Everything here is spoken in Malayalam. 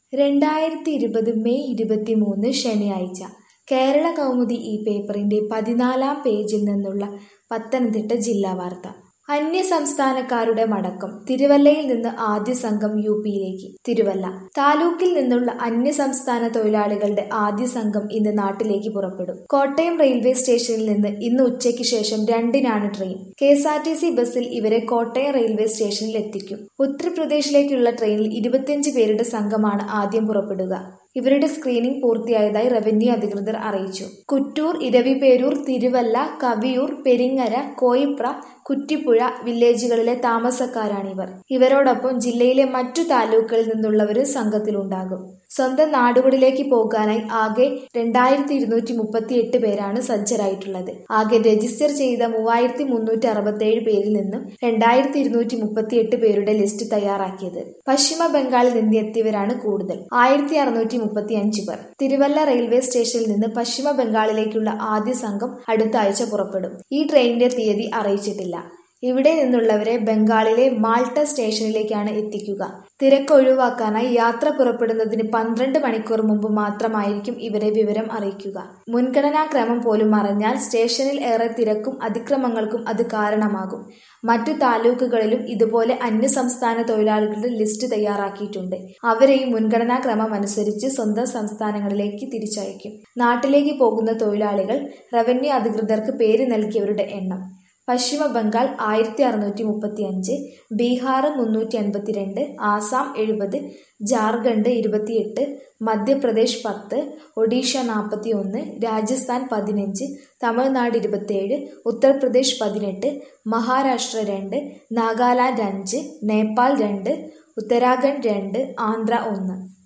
രണ്ടായിരത്തി ഇരുപത് മെയ് ഇരുപത്തിമൂന്ന് ശനിയാഴ്ച കേരള കൗമുദി ഈ പേപ്പറിന്റെ പതിനാലാം പേജിൽ നിന്നുള്ള പത്തനംതിട്ട ജില്ലാ വാർത്ത അന്യസംസ്ഥാനക്കാരുടെ മടക്കം തിരുവല്ലയിൽ നിന്ന് ആദ്യ സംഘം യു പിയിലേക്ക് തിരുവല്ല താലൂക്കിൽ നിന്നുള്ള അന്യസംസ്ഥാന തൊഴിലാളികളുടെ ആദ്യ സംഘം ഇന്ന് നാട്ടിലേക്ക് പുറപ്പെടും കോട്ടയം റെയിൽവേ സ്റ്റേഷനിൽ നിന്ന് ഇന്ന് ഉച്ചയ്ക്ക് ശേഷം രണ്ടിനാണ് train K S R T C ബസ്സിൽ ഇവരെ കോട്ടയം റെയിൽവേ സ്റ്റേഷനിൽ എത്തിക്കും ഉത്തർപ്രദേശിലേക്കുള്ള ട്രെയിനിൽ ഇരുപത്തിയഞ്ച് പേരുടെ സംഘമാണ് ആദ്യം പുറപ്പെടുക ഇവരുടെ സ്ക്രീനിംഗ് പൂർത്തിയായതായി റവന്യൂ അധികൃതർ അറിയിച്ചു കുറ്റൂർ ഇരവിപേരൂർ തിരുവല്ല കവിയൂർ പെരിങ്ങര കോയിപ്ര കുറ്റിപ്പുഴ വില്ലേജുകളിലെ താമസക്കാരാണിവർ ഇവരോടൊപ്പം ജില്ലയിലെ മറ്റു താലൂക്കുകളിൽ നിന്നുള്ളവരും സംഘത്തിലുണ്ടാകും സ്വന്തം നാടുകളിലേക്ക് പോകാനായി ആകെ രണ്ടായിരത്തി ഇരുന്നൂറ്റി മുപ്പത്തി എട്ട് പേരാണ് സജ്ജരായിട്ടുള്ളത് ആകെ രജിസ്റ്റർ ചെയ്ത മൂവായിരത്തി മുന്നൂറ്റി അറുപത്തേഴ് പേരിൽ നിന്നും രണ്ടായിരത്തി ഇരുന്നൂറ്റി മുപ്പത്തി എട്ട് പേരുടെ ലിസ്റ്റ് തയ്യാറാക്കിയത് പശ്ചിമ ബംഗാളിൽ നിന്ന് എത്തിയവരാണ് കൂടുതൽ ആയിരത്തി അറുന്നൂറ്റി മുപ്പത്തി അഞ്ച് പേർ തിരുവല്ല റെയിൽവേ സ്റ്റേഷനിൽ നിന്ന് പശ്ചിമ ബംഗാളിലേക്കുള്ള ആദ്യ സംഘം അടുത്ത ആഴ്ച പുറപ്പെടും ഈ ട്രെയിനിന്റെ തീയതി അറിയിച്ചിട്ടില്ല ഇവിടെ നിന്നുള്ളവരെ ബംഗാളിലെ മാൾട്ട സ്റ്റേഷനിലേക്കാണ് എത്തിക്കുക തിരക്ക് ഒഴിവാക്കാനായി യാത്ര പുറപ്പെടുന്നതിന് പന്ത്രണ്ട് മണിക്കൂർ മുമ്പ് മാത്രമായിരിക്കും ഇവരെ വിവരം അറിയിക്കുക മുൻഗണനാക്രമം പോലും മറഞ്ഞാൽ സ്റ്റേഷനിൽ ഏറെ തിരക്കും അതിക്രമങ്ങൾക്കും അത് കാരണമാകും മറ്റു താലൂക്കുകളിലും ഇതുപോലെ അന്യസംസ്ഥാന തൊഴിലാളികളുടെ ലിസ്റ്റ് തയ്യാറാക്കിയിട്ടുണ്ട് അവരെയും മുൻഗണനാക്രമം അനുസരിച്ച് സ്വന്തം സംസ്ഥാനങ്ങളിലേക്ക് തിരിച്ചയക്കും നാട്ടിലേക്ക് പോകുന്ന തൊഴിലാളികൾ റവന്യൂ അധികൃതർക്ക് പേര് നൽകിയവരുടെ എണ്ണം പശ്ചിമ ബംഗാൾ ആയിരത്തി അറുന്നൂറ്റി മുപ്പത്തി അഞ്ച് ബീഹാർ മുന്നൂറ്റി അൻപത്തിരണ്ട് ആസാം എഴുപത് ജാർഖണ്ഡ് ഇരുപത്തിയെട്ട് മധ്യപ്രദേശ് പത്ത് ഒഡീഷ നാൽപ്പത്തി ഒന്ന് രാജസ്ഥാൻ പതിനഞ്ച് തമിഴ്നാട് ഇരുപത്തിയേഴ് ഉത്തർപ്രദേശ് പതിനെട്ട് മഹാരാഷ്ട്ര രണ്ട് നാഗാലാൻഡ് അഞ്ച് നേപ്പാൾ രണ്ട് ഉത്തരാഖണ്ഡ് രണ്ട് ആന്ധ്ര ഒന്ന്